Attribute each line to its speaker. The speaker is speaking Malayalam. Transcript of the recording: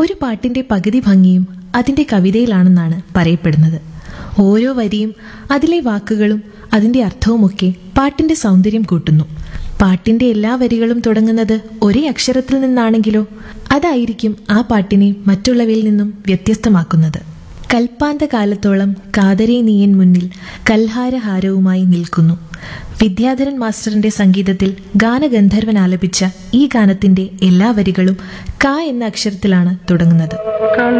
Speaker 1: ഒരു പാട്ടിന്റെ പകുതി ഭംഗിയും അതിന്റെ കവിതയിലാണെന്നാണ് പറയപ്പെടുന്നത് ഓരോ വരിയും അതിലെ വാക്കുകളും അതിന്റെ അർത്ഥവുമൊക്കെ പാട്ടിന്റെ സൗന്ദര്യം കൂട്ടുന്നു പാട്ടിന്റെ എല്ലാ വരികളും തുടങ്ങുന്നത് ഒരേ അക്ഷരത്തിൽ നിന്നാണെങ്കിലോ അതായിരിക്കും ആ പാട്ടിനെ മറ്റുള്ളവയിൽ നിന്നും വ്യത്യസ്തമാക്കുന്നത് കൽപ്പാന്ത കാലത്തോളം കാതരെ നീയൻ മുന്നിൽ കൽഹാരഹാരവുമായി നിൽക്കുന്നു വിദ്യാധരൻ മാസ്റ്ററിന്റെ സംഗീതത്തിൽ ഗാനഗന്ധർവൻ ആലപിച്ച ഈ ഗാനത്തിന്റെ എല്ലാ വരികളും ക എന്ന അക്ഷരത്തിലാണ് തുടങ്ങുന്നത്